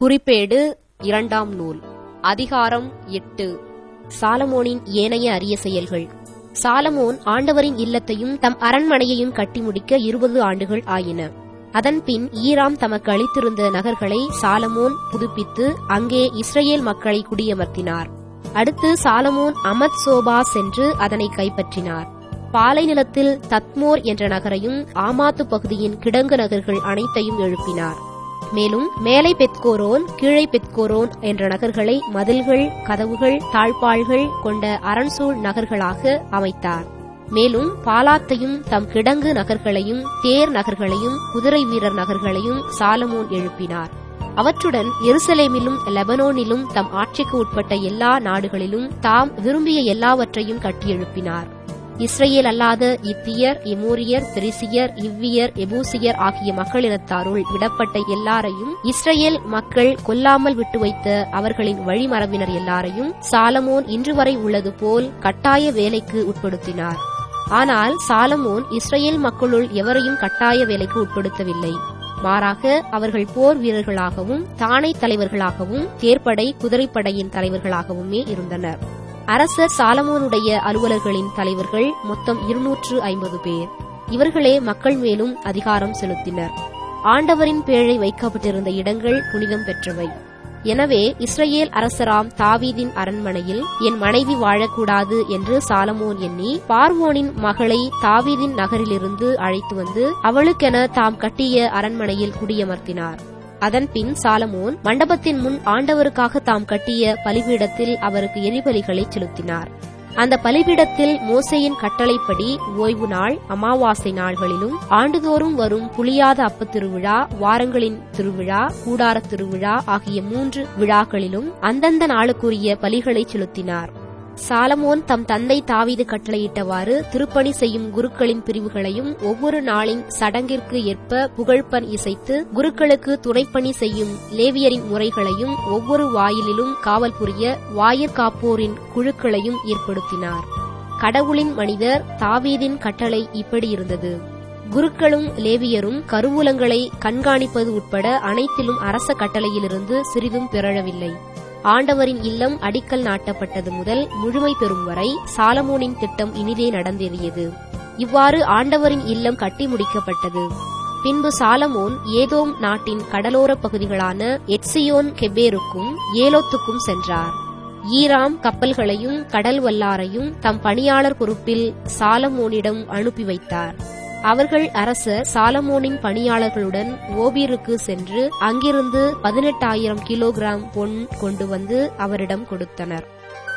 குறிப்பேடு இரண்டாம் நூல் அதிகாரம் எட்டு சாலமோனின் ஏனைய அரிய செயல்கள் சாலமோன் ஆண்டவரின் இல்லத்தையும் தம் அரண்மனையையும் கட்டி முடிக்க இருபது ஆண்டுகள் ஆயின அதன்பின் ஈராம் தமக்கு அளித்திருந்த நகர்களை சாலமோன் புதுப்பித்து அங்கே இஸ்ரேல் மக்களை குடியமர்த்தினார் அடுத்து சாலமோன் அமத் சோபா சென்று அதனை கைப்பற்றினார் பாலை நிலத்தில் தத்மோர் என்ற நகரையும் ஆமாத்து பகுதியின் கிடங்கு நகர்கள் அனைத்தையும் எழுப்பினார் மேலும் மேலை பெத்கோரோன் கீழே பெத்கோரோன் என்ற நகர்களை மதில்கள் கதவுகள் தாழ்பாள்கள் கொண்ட அரண்சூழ் நகர்களாக அமைத்தார் மேலும் பாலாத்தையும் தம் கிடங்கு நகர்களையும் தேர் நகர்களையும் குதிரை வீரர் நகர்களையும் சாலமோன் எழுப்பினார் அவற்றுடன் எருசலேமிலும் லெபனோனிலும் தம் ஆட்சிக்கு உட்பட்ட எல்லா நாடுகளிலும் தாம் விரும்பிய எல்லாவற்றையும் கட்டி எழுப்பினார் இஸ்ரேல் அல்லாத இத்தியர் இமூரியர் திரிசியர் இவ்வியர் எபூசியர் ஆகிய மக்களினத்தாருள் விடப்பட்ட எல்லாரையும் இஸ்ரேல் மக்கள் கொல்லாமல் விட்டு வைத்த அவர்களின் வழிமரபினர் எல்லாரையும் சாலமோன் இன்று வரை உள்ளது போல் கட்டாய வேலைக்கு உட்படுத்தினார் ஆனால் சாலமோன் இஸ்ரேல் மக்களுள் எவரையும் கட்டாய வேலைக்கு உட்படுத்தவில்லை மாறாக அவர்கள் போர் வீரர்களாகவும் தானை தலைவர்களாகவும் தேர்ப்படை குதிரைப்படையின் தலைவர்களாகவுமே இருந்தனர் அரசர் சாலமோனுடைய அலுவலர்களின் தலைவர்கள் மொத்தம் இருநூற்று ஐம்பது பேர் இவர்களே மக்கள் மேலும் அதிகாரம் செலுத்தினர் ஆண்டவரின் பேழை வைக்கப்பட்டிருந்த இடங்கள் புனிதம் பெற்றவை எனவே இஸ்ரேல் அரசராம் தாவீதின் அரண்மனையில் என் மனைவி வாழக்கூடாது என்று சாலமோன் எண்ணி பார்வோனின் மகளை தாவீதின் நகரிலிருந்து அழைத்து வந்து அவளுக்கென தாம் கட்டிய அரண்மனையில் குடியமர்த்தினார் அதன்பின் சாலமோன் மண்டபத்தின் முன் ஆண்டவருக்காக தாம் கட்டிய பலிபீடத்தில் அவருக்கு எரிபலிகளை செலுத்தினார் அந்த பலிபீடத்தில் மோசையின் கட்டளைப்படி ஓய்வு நாள் அமாவாசை நாள்களிலும் ஆண்டுதோறும் வரும் புளியாத அப்ப திருவிழா வாரங்களின் திருவிழா கூடார திருவிழா ஆகிய மூன்று விழாக்களிலும் அந்தந்த நாளுக்குரிய பலிகளை செலுத்தினார் சாலமோன் தம் தந்தை தாவீது கட்டளையிட்டவாறு திருப்பணி செய்யும் குருக்களின் பிரிவுகளையும் ஒவ்வொரு நாளின் சடங்கிற்கு ஏற்ப புகழ்பன் இசைத்து குருக்களுக்கு துணைப்பணி செய்யும் லேவியரின் முறைகளையும் ஒவ்வொரு வாயிலிலும் காவல் புரிய வாயிற்காப்போரின் குழுக்களையும் ஏற்படுத்தினார் கடவுளின் மனிதர் தாவீதின் கட்டளை இப்படி இருந்தது குருக்களும் லேவியரும் கருவூலங்களை கண்காணிப்பது உட்பட அனைத்திலும் அரச கட்டளையிலிருந்து சிறிதும் பிறழவில்லை ஆண்டவரின் இல்லம் அடிக்கல் நாட்டப்பட்டது முதல் முழுமை பெறும் வரை சாலமோனின் திட்டம் இனிதே நடந்தேறியது இவ்வாறு ஆண்டவரின் இல்லம் கட்டி முடிக்கப்பட்டது பின்பு சாலமோன் ஏதோம் நாட்டின் கடலோர பகுதிகளான எட்சியோன் கெபேருக்கும் ஏலோத்துக்கும் சென்றார் ஈராம் கப்பல்களையும் கடல் வல்லாரையும் தம் பணியாளர் பொறுப்பில் சாலமோனிடம் அனுப்பி வைத்தார் அவர்கள் அரசர் சாலமோனின் பணியாளர்களுடன் ஓபீருக்கு சென்று அங்கிருந்து பதினெட்டாயிரம் கிலோகிராம் பொன் கொண்டு வந்து அவரிடம் கொடுத்தனர்